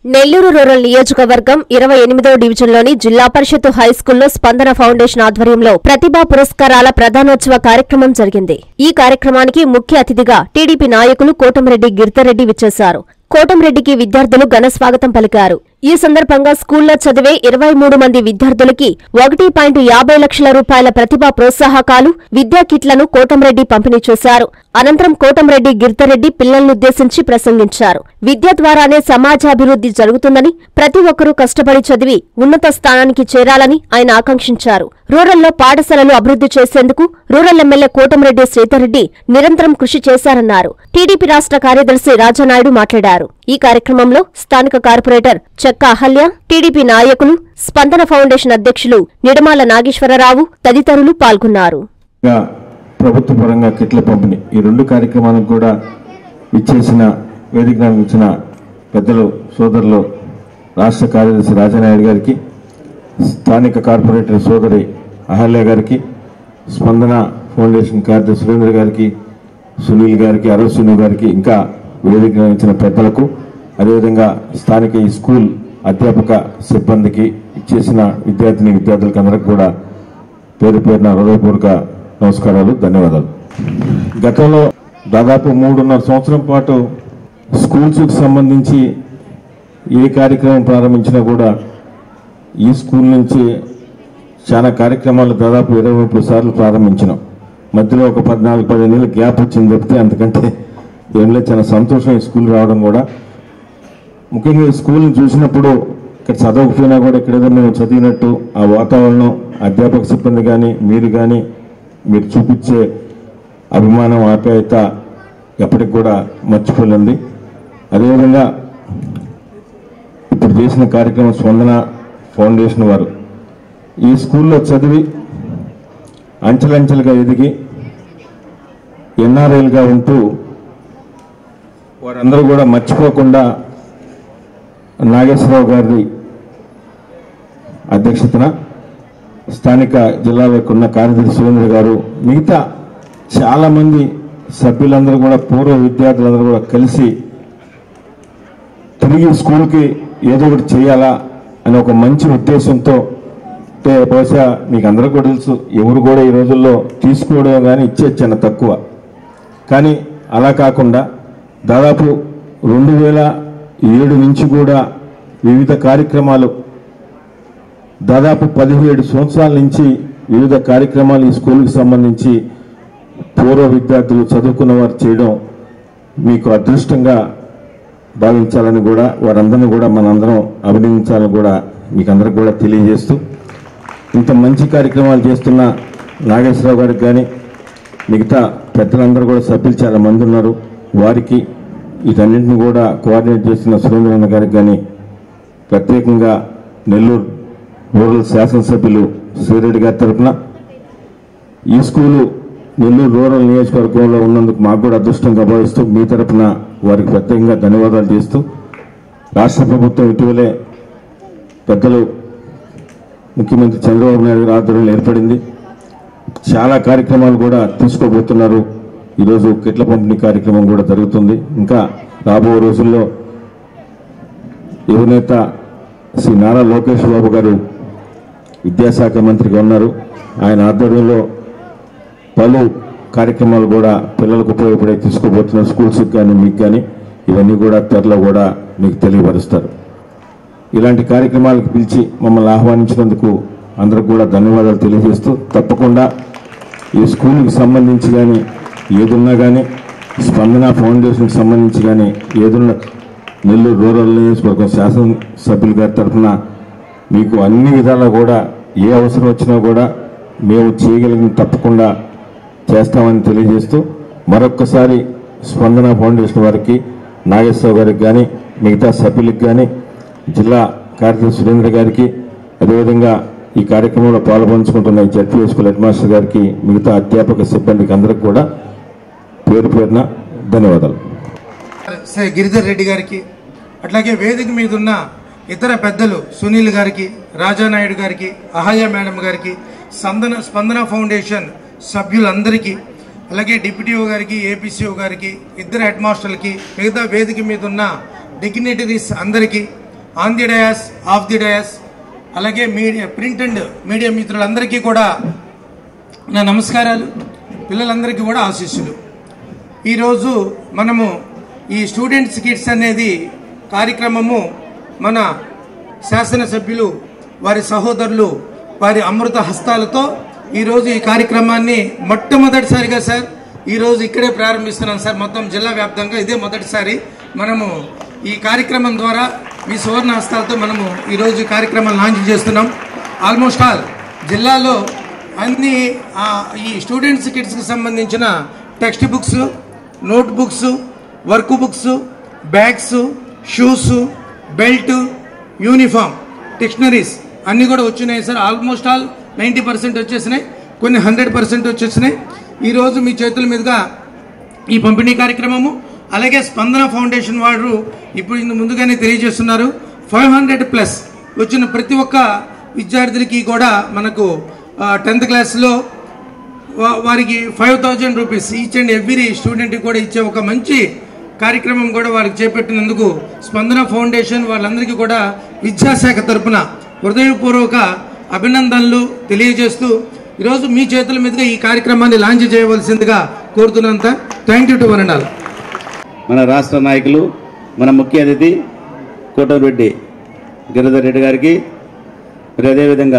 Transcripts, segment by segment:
Nellore rural నియోజకవర్గం ఇరవై ఎనిమిదో డివిజన్లోని జిల్లా పరిషత్ హైస్కూల్లో స్పందన ఫౌండేషన్ ఆధ్వర్యంలో ప్రతిభా పురస్కారాల ప్రధానోత్సవ కార్యక్రమం జరిగింది ఈ కార్యక్రమానికి ముఖ్య అతిథిగా టీడీపీ నాయకులు కోటంరెడ్డి గిరిధర్రెడ్డి విచ్చేశారు కోటంరెడ్డికి విద్యార్థులు ఘన స్వాగతం పలికారు ఈ సందర్భంగా స్కూల్లో చదివే ఇరవై మూడు మంది విద్యార్థులకి ఒకటి పాయింట్ యాభై లక్షల రూపాయల ప్రతిభా ప్రోత్సాహకాలు విద్యా కిట్లను కోటంరెడ్డి పంపిణీ చేశారు అనంతరం కోటంరెడ్డి గిరిధర్రెడ్డి పిల్లలనుద్దేశించి ప్రసంగించారు విద్య ద్వారానే సమాజాభివృద్ధి జరుగుతుందని ప్రతి ఒక్కరూ కష్టపడి చదివి ఉన్నత స్థానానికి చేరాలని ఆయన ఆకాంక్షించారు రూరల్లో పాఠశాలలు అభివృద్ధి చేసేందుకు రూరల్ ఎమ్మెల్యే కోటంరెడ్డి శ్రీధర్రెడ్డి నిరంతరం కృషి చేశారన్నారు టీడీపీ రాష్ట్ర కార్యదర్శి రాజానాయుడు మాట్లాడారు ఈ కార్యక్రమంలో స్థానిక కార్పొరేటర్ చెక్క అహల్య టీడీపీ నాయకులు స్పందన ఫౌండేషన్ అధ్యక్షులు నిడమాల నాగేశ్వరరావు తదితరులు పాల్గొన్నారు ఇంకా ప్రభుత్వ పరంగా కిట్ల పంపిణీ ఈ రెండు కార్యక్రమాలకు కూడా ఇచ్చేసిన వేదిక ఇచ్చిన పెద్దలు సోదరులు రాష్ట్ర కార్యదర్శి రాజానాయుడు గారికి స్థానిక కార్పొరేటర్ సోదరి అహల్య గారికి స్పందన ఫౌండేషన్ కార్యదర్శి సురేంద్ర గారికి సునీల్ గారికి అరవశ్రీను గారికి ఇంకా వేదిక ఇచ్చిన పెద్దలకు అదేవిధంగా స్థానిక ఈ స్కూల్ అధ్యాపక సిబ్బందికి ఇచ్చేసిన విద్యార్థిని విద్యార్థులకు అందరికి కూడా పేరు పేరున హృదయపూర్వక నమస్కారాలు ధన్యవాదాలు గతంలో దాదాపు మూడున్నర సంవత్సరం పాటు స్కూల్స్కి సంబంధించి ఏ కార్యక్రమం ప్రారంభించినా కూడా ఈ స్కూల్ నుంచి చాలా కార్యక్రమాలు దాదాపు ఇరవై ముప్పై సార్లు ప్రారంభించినాం మధ్యలో ఒక పద్నాలుగు పదిహేను నెలలు గ్యాప్ వచ్చింది తప్పితే అంతకంటే ఏం లేదు చాలా సంతోషం ఈ స్కూల్ రావడం కూడా ముఖ్యంగా ఈ స్కూల్ని చూసినప్పుడు ఇక్కడ చదవకపోయినా కూడా ఇక్కడ ఏదో మేము చదివినట్టు ఆ వాతావరణం అధ్యాపక సిబ్బంది కానీ మీరు కానీ మీరు చూపించే అభిమానం ఆప్యాయత ఎప్పటికి కూడా మర్చిపోలేంది అదేవిధంగా ఇప్పుడు చేసిన కార్యక్రమం స్పందన ఫౌండేషన్ వారు ఈ స్కూల్లో చదివి అంచెలంచెలుగా ఎదిగి ఎన్ఆర్ఐలుగా ఉంటూ వారందరూ కూడా మర్చిపోకుండా నాగేశ్వరరావు గారి అధ్యక్షతన స్థానిక జిల్లాలో ఉన్న కార్యదర్శి సురేంద్ర గారు మిగతా చాలామంది సభ్యులందరూ కూడా పూర్వ విద్యార్థులందరూ కూడా కలిసి తిరిగి స్కూల్కి ఏదో ఒకటి చేయాలా అనే ఒక మంచి ఉద్దేశంతో అంటే బహుశా మీకు అందరూ కూడా తెలుసు ఎవరు కూడా ఈ రోజుల్లో తీసుకోవడం కానీ ఇచ్చే చాలా తక్కువ కానీ అలా కాకుండా దాదాపు రెండు వేల ఏడు నుంచి కూడా వివిధ కార్యక్రమాలు దాదాపు పదిహేడు సంవత్సరాల నుంచి వివిధ కార్యక్రమాలు ఈ స్కూల్కి సంబంధించి పూర్వ విద్యార్థులు చదువుకున్న వారు చేయడం మీకు అదృష్టంగా భావించాలని కూడా వారందరినీ కూడా మనందరం అభినందించాలని కూడా మీకు అందరికి కూడా తెలియజేస్తూ ఇంత మంచి కార్యక్రమాలు చేస్తున్న నాగేశ్వరరావు గారికి కానీ మిగతా పెద్దలందరూ కూడా సభ్యులు చాలా మంది ఉన్నారు వారికి వీటన్నింటిని కూడా కోఆర్డినేట్ చేస్తున్న సురేంద్రన్న గారికి కానీ ప్రత్యేకంగా నెల్లూరు రూరల్ శాసనసభ్యులు శ్రీరెడ్డి గారి తరఫున ఈ స్కూలు నెల్లూరు రూరల్ నియోజకవర్గంలో ఉన్నందుకు మాకు కూడా అదృష్టంగా భావిస్తూ మీ తరఫున వారికి ప్రత్యేకంగా ధన్యవాదాలు చేస్తూ రాష్ట్ర ప్రభుత్వం ఇటీవలే పెద్దలు ముఖ్యమంత్రి చంద్రబాబు నాయుడు గారి ఆధ్వర్యంలో ఏర్పడింది చాలా కార్యక్రమాలు కూడా తీసుకోబోతున్నారు ఈరోజు కిట్ల పంపిణీ కార్యక్రమం కూడా జరుగుతుంది ఇంకా రాబో రోజుల్లో యువనేత శ్రీ నారా లోకేష్ బాబు గారు విద్యాశాఖ మంత్రిగా ఉన్నారు ఆయన ఆధ్వర్యంలో పలు కార్యక్రమాలు కూడా పిల్లలకు ఉపయోగపడే తీసుకోబోతున్నారు స్కూల్స్కి కానీ మీకు కానీ ఇవన్నీ కూడా త్వరలో కూడా మీకు తెలియపరుస్తారు ఇలాంటి కార్యక్రమాలకు పిలిచి మమ్మల్ని ఆహ్వానించినందుకు అందరికి కూడా ధన్యవాదాలు తెలియజేస్తూ తప్పకుండా ఈ స్కూల్కి సంబంధించి కానీ ఏదున్నా కానీ స్పందన ఫౌండేషన్కి సంబంధించి కానీ ఏదున్నా నెల్లూరు రూరల్ నియోజకవర్గం శాసనసభ్యుల గారి తరఫున మీకు అన్ని విధాలా కూడా ఏ అవసరం వచ్చినా కూడా మేము చేయగలిగిన తప్పకుండా చేస్తామని తెలియజేస్తూ మరొక్కసారి స్పందన ఫౌండేషన్ వారికి నాగేశ్వరరావు గారికి కానీ మిగతా సభ్యులకు కానీ జిల్లా కార్యదర్శి సురేంద్ర గారికి అదేవిధంగా ఈ కార్యక్రమంలో పాల్పంచుకుంటున్న ఈ జడ్పీ స్కూల్ హెడ్ మాస్టర్ గారికి మిగతా అధ్యాపక సిబ్బందికి అందరికి కూడా పేరు పేరున ధన్యవాదాలు శ్రీ గిరిధర్ రెడ్డి గారికి అట్లాగే వేదిక మీద ఉన్న ఇతర పెద్దలు సునీల్ గారికి రాజానాయుడు గారికి అహల్య మేడం గారికి సందన స్పందన ఫౌండేషన్ సభ్యులందరికీ అలాగే డిప్యూటీఓ గారికి ఏపీసీఓ గారికి ఇద్దరు హెడ్ మాస్టర్లకి మిగతా వేదిక మీద ఉన్న డిగ్నిటరీస్ అందరికీ on the dais of the dais అలాగే మీడియా ప్రింట్ అండ్ మీడియా మిత్రులందరికీ కూడా నా నమస్కారాలు పిల్లలందరికీ కూడా ఆశీస్సులు ఈరోజు మనము ఈ స్టూడెంట్స్ కిట్స్ అనేది కార్యక్రమము మన శాసనసభ్యులు వారి సహోదరులు వారి అమృత హస్తాలతో ఈరోజు ఈ కార్యక్రమాన్ని మొట్టమొదటిసారిగా సార్ ఈరోజు ఇక్కడే ప్రారంభిస్తున్నాం సార్ మొత్తం జిల్లా వ్యాప్తంగా ఇదే మొదటిసారి మనము ఈ కార్యక్రమం ద్వారా మీ సువర్ణ హస్తాలతో మనము ఈరోజు ఈ కార్యక్రమం లాంచ్ చేస్తున్నాం ఆల్మోస్ట్ ఆల్ జిల్లాలో అన్ని ఆ, ఈ స్టూడెంట్స్ కిడ్స్కి సంబంధించిన textbooks notebooks workbooks bags shoes belt uniform dictionaries అన్నీ కూడా వచ్చినాయి sir almost all ninety percent వచ్చేసినాయి కొన్ని హండ్రెడ్ పర్సెంట్ వచ్చేసినాయి ఈరోజు మీ చేతుల మీదుగా ఈ పంపిణీ కార్యక్రమము అలాగే స్పందన ఫౌండేషన్ వారు ఇప్పుడు ఇందు ముందుగానే తెలియజేస్తున్నారు ఫైవ్ హండ్రెడ్ ప్లస్ వచ్చిన ప్రతి ఒక్క విద్యార్థులకి కూడా మనకు టెన్త్ క్లాస్లో వా- వారికి five thousand rupees each and every స్టూడెంట్కి కూడా ఇచ్చే ఒక మంచి కార్యక్రమం కూడా వారికి చేపట్టినందుకు స్పందన ఫౌండేషన్ వాళ్ళందరికీ కూడా విద్యాశాఖ తరపున హృదయపూర్వక అభినందనలు తెలియజేస్తూ ఈరోజు మీ చేతుల మీదుగా ఈ కార్యక్రమాన్ని లాంచ్ చేయవలసిందిగా కోరుతున్నంత thank you to one and all మన రాష్ట్ర నాయకులు మన ముఖ్య అతిథి కోటమిరెడ్డి గిరిధర్ రెడ్డి గారికి మరి అదేవిధంగా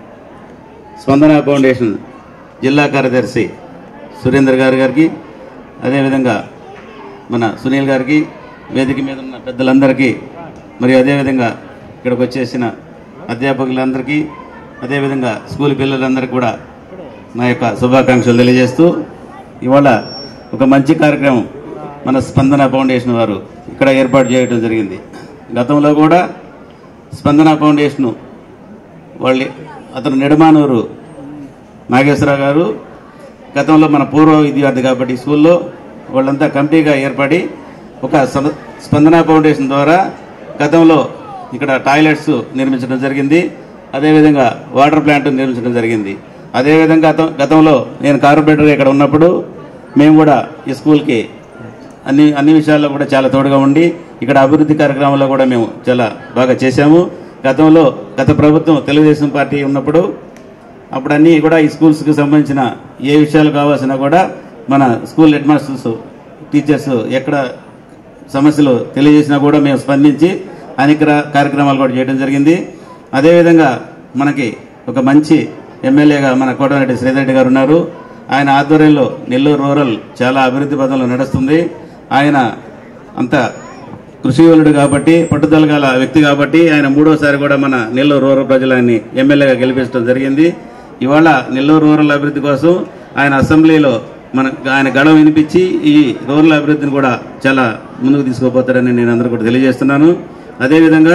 స్పందన ఫౌండేషన్ జిల్లా కార్యదర్శి సురేందర్ గారి గారికి అదేవిధంగా మన సునీల్ గారికి వేదిక మీద ఉన్న పెద్దలందరికీ మరియు అదేవిధంగా ఇక్కడికి వచ్చేసిన అధ్యాపకులందరికీ అదేవిధంగా స్కూల్ పిల్లలందరికీ కూడా నా యొక్క శుభాకాంక్షలు తెలియజేస్తూ ఇవాళ ఒక మంచి కార్యక్రమం మన స్పందన ఫౌండేషన్ వారు ఇక్కడ ఏర్పాటు చేయడం జరిగింది గతంలో కూడా స్పందన ఫౌండేషను వాళ్ళ అతను నెడమానూరు నాగేశ్వరరావు గారు గతంలో మన పూర్వ విద్యార్థి కాబట్టి స్కూల్లో వాళ్ళంతా కమిటీగా ఏర్పడి ఒక సమ- స్పందన ఫౌండేషన్ ద్వారా గతంలో ఇక్కడ టాయిలెట్స్ నిర్మించడం జరిగింది అదేవిధంగా వాటర్ ప్లాంట్ నిర్మించడం జరిగింది అదేవిధంగా గతం గతంలో నేను కార్పొరేటర్గా ఇక్కడ ఉన్నప్పుడు మేము కూడా ఈ స్కూల్కి అన్ని అన్ని విషయాల్లో కూడా చాలా తోడుగా ఉండి ఇక్కడ అభివృద్ధి కార్యక్రమాల్లో కూడా మేము చాలా బాగా చేశాము గతంలో గత ప్రభుత్వం తెలుగుదేశం పార్టీ ఉన్నప్పుడు అప్పుడు అన్నీ కూడా ఈ స్కూల్స్కి సంబంధించిన ఏ విషయాలు కావాల్సినా కూడా మన స్కూల్ హెడ్ మాస్టర్స్ టీచర్స్ ఎక్కడ సమస్యలు తెలియజేసినా కూడా మేము స్పందించి అనేక రా- కార్యక్రమాలు కూడా చేయడం జరిగింది అదేవిధంగా మనకి ఒక మంచి ఎమ్మెల్యేగా మన కోటమిరెడ్డి శ్రీధరెడ్డి గారు ఉన్నారు ఆయన ఆధ్వర్యంలో నెల్లూరు రూరల్ చాలా అభివృద్ధి పదంలో నడుస్తుంది ఆయన అంత కృషివలుడు కాబట్టి పట్టుదల గల వ్యక్తి కాబట్టి ఆయన మూడోసారి కూడా మన నెల్లూరు రూరల్ ప్రజలని ఎమ్మెల్యేగా గెలిపించడం జరిగింది ఇవాళ నెల్లూరు రూరల్ అభివృద్ధి కోసం ఆయన అసెంబ్లీలో మన ఆయన గడవ వినిపించి ఈ రూరల్ అభివృద్ధిని కూడా చాలా ముందుకు తీసుకుపోతారని నేను అందరూ కూడా తెలియజేస్తున్నాను అదేవిధంగా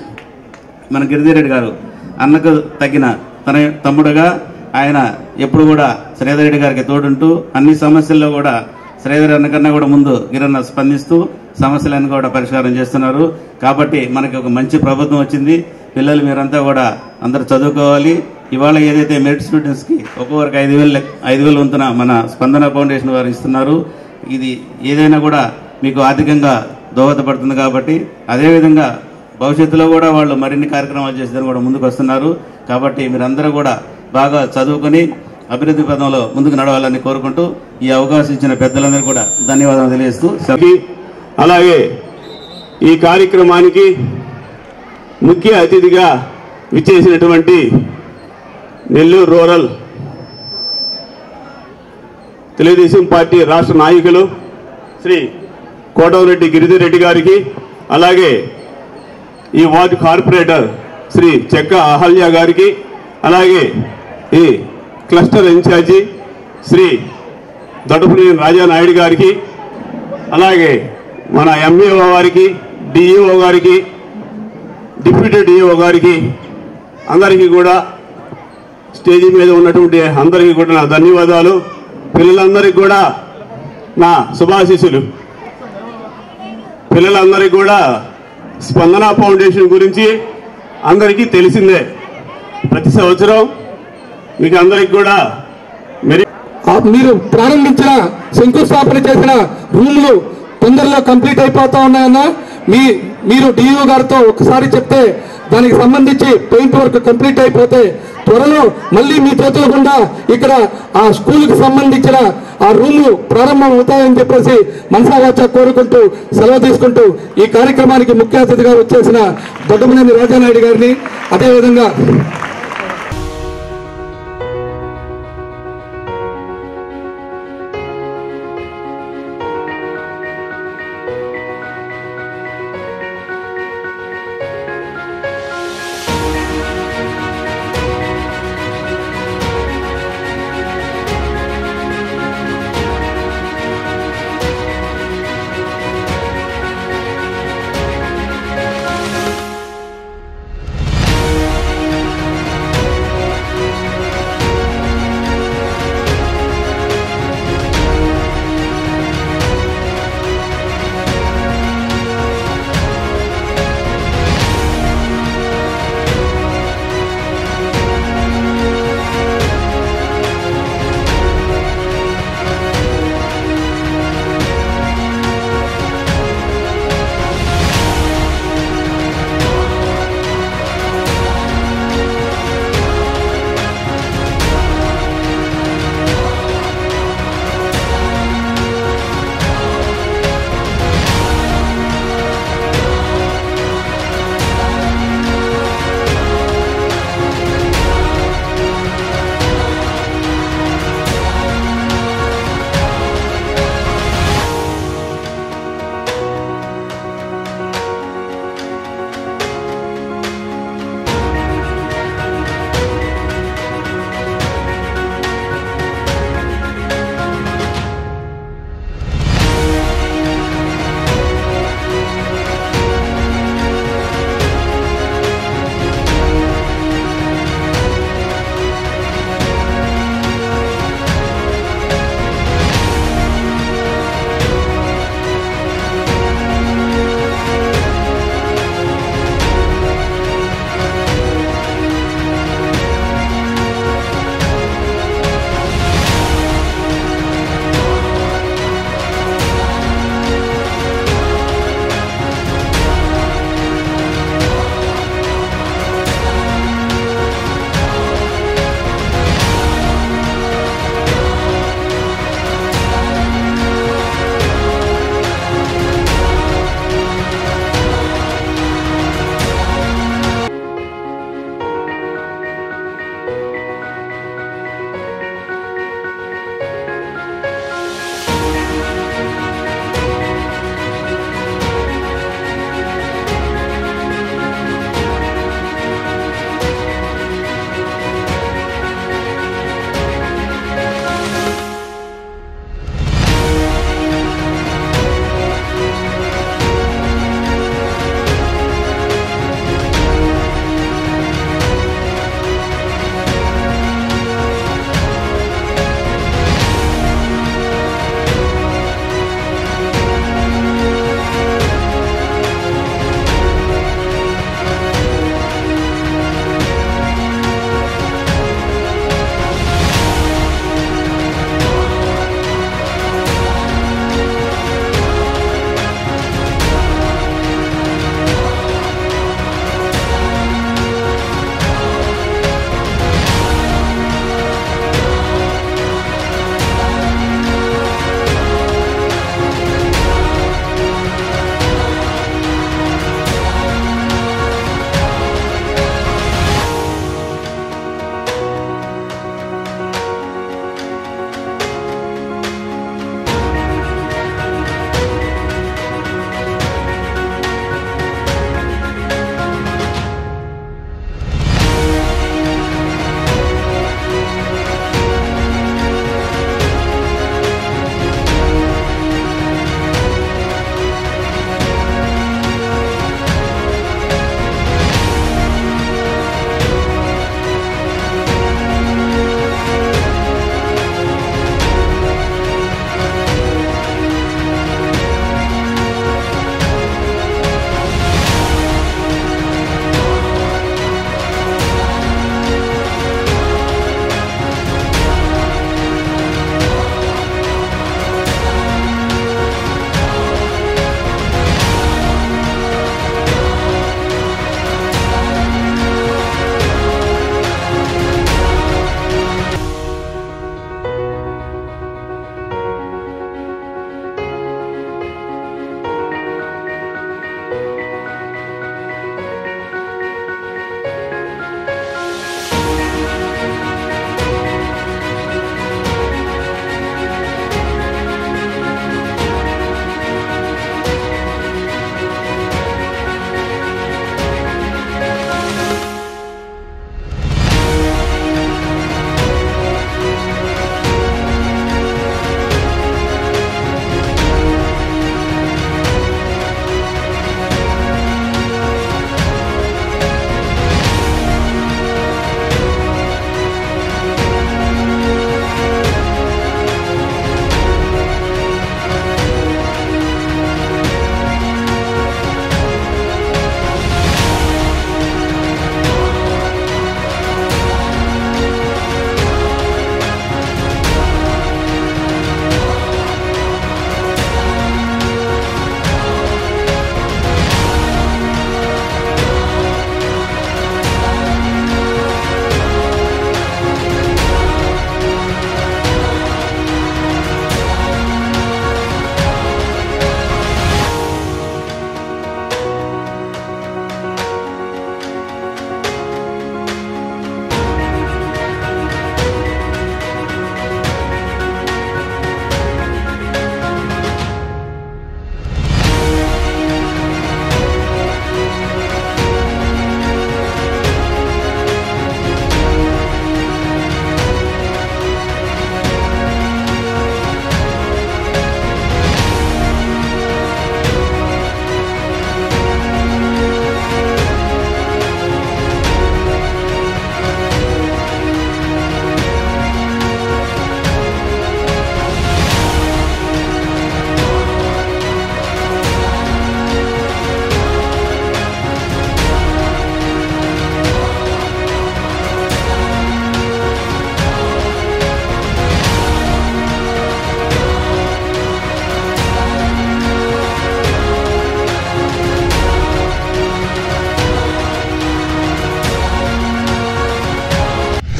మన గిరిజరెడ్డి గారు అన్నకు తగిన తన తమ్ముడుగా ఆయన ఎప్పుడు కూడా శ్రీధర్ రెడ్డి గారికి తోడుంటూ అన్ని సమస్యల్లో కూడా శ్రీధర్ అన్న కన్నా కూడా ముందు గిరన్న స్పందిస్తూ సమస్యలను కూడా పరిష్కారం చేస్తున్నారు కాబట్టి మనకి ఒక మంచి ప్రభుత్వం వచ్చింది పిల్లలు మీరంతా కూడా అందరూ చదువుకోవాలి ఇవాళ ఏదైతే మెరిట్ స్టూడెంట్స్కి ఒక్కొక్కరికి ఐదు వేలు లెక్క- ఐదు వేలు వంతున మన స్పందన ఫౌండేషన్ వారు ఇస్తున్నారు ఇది ఏదైనా కూడా మీకు ఆర్థికంగా దోహదపడుతుంది కాబట్టి అదేవిధంగా భవిష్యత్తులో కూడా వాళ్ళు మరిన్ని కార్యక్రమాలు చేసేదని కూడా ముందుకు వస్తున్నారు కాబట్టి మీరందరూ కూడా బాగా చదువుకొని అభివృద్ధి పదంలో ముందుకు నడవాలని కోరుకుంటూ ఈ అవకాశం ఇచ్చిన పెద్దలందరూ కూడా ధన్యవాదాలు తెలియజేస్తూ సెలవు. అలాగే ఈ కార్యక్రమానికి ముఖ్య అతిథిగా విచ్చేసినటువంటి నెల్లూరు రూరల్ తెలుగుదేశం పార్టీ రాష్ట్ర నాయకులు శ్రీ కోటమిరెడ్డి గిరిధర్ రెడ్డి గారికి అలాగే ఈ వార్డు కార్పొరేటర్ శ్రీ చెక్క అహల్య గారికి అలాగే ఈ క్లస్టర్ ఇన్ఛార్జి శ్రీ దొడపునేని రాజానాయుడు గారికి అలాగే మన ఎంఈఓ గారికి డిఈఓ గారికి డిప్యూటీ డిఈఓ గారికి అందరికీ కూడా స్టేజీ మీద ఉన్నటువంటి అందరికీ కూడా నా ధన్యవాదాలు పిల్లలందరికీ కూడా నా శుభాశీస్సులు పిల్లలందరికీ కూడా స్పందన ఫౌండేషన్ గురించి అందరికీ తెలిసిందే ప్రతి సంవత్సరం మీకు అందరికి కూడా మెరి ఆ మీరు ప్రారంభించిన శంకుస్థాపన చేసిన రూమ్లు తొందరలో కంప్లీట్ అయిపోతా ఉన్నాయన్న మీ మీరు డిఓ గారితో ఒకసారి చెప్తే దానికి సంబంధించి పెయింట్ వర్క్ కంప్లీట్ అయిపోతే త్వరలో మళ్ళీ మీ చేతుల గుండా ఇక్కడ ఆ స్కూల్కి సంబంధించిన ఆ రూము ప్రారంభం అవుతాయని చెప్పేసి మనసావాచ కోరుకుంటూ సెలవు తీసుకుంటూ ఈ కార్యక్రమానికి ముఖ్య అతిథిగా వచ్చేసిన దొడ్డమనేని రాజానాయుడు గారిని అదేవిధంగా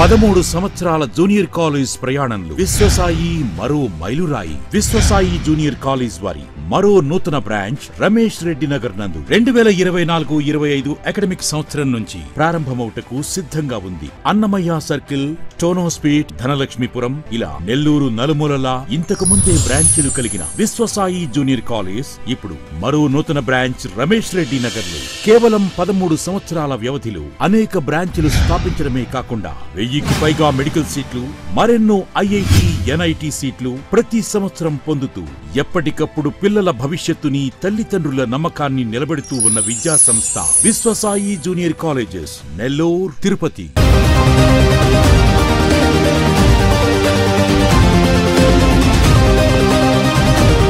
పదమూడు సంవత్సరాల జూనియర్ కాలేజ్ ప్రయాణంలో విశ్వసాయి మరో మైలురాయి విశ్వసాయి జూనియర్ కాలేజ్ వారి మరో నూతన బ్రాంచ్ రమేష్ రెడ్డి నగర్ నందు రెండు వేల ఇరవై నాలుగు ఇరవై ఐదు అకాడమిక్ సంవత్సరం నుంచి ప్రారంభమవుటకు సిద్ధంగా ఉంది అన్నమయ్య సర్కిల్ టోనోస్పీట్ ధనలక్ష్మీపురం ఇలా నెల్లూరు నలుమూలలా ఇంతకు ముందే బ్రాంచీలు కలిగిన విశ్వసాయి జూనియర్ కాలేజ్ ఇప్పుడు మరో నూతన బ్రాంచ్ రమేష్ రెడ్డి నగర్ లో కేవలం పదమూడు సంవత్సరాల వ్యవధిలో అనేక బ్రాంచ్లు స్థాపించడమే కాకుండా వెయ్యికి పైగా మెడికల్ సీట్లు మరెన్నో ఐఐటి ఎన్ఐటి సీట్లు ప్రతి సంవత్సరం పొందుతూ ఎప్పటికప్పుడు పిల్లల భవిష్యత్తుని తల్లిదండ్రుల నమ్మకాన్ని నిలబెడుతూ ఉన్న విద్యా సంస్థ విశ్వసాయి జూనియర్ కాలేజెస్ నెల్లూరు తిరుపతి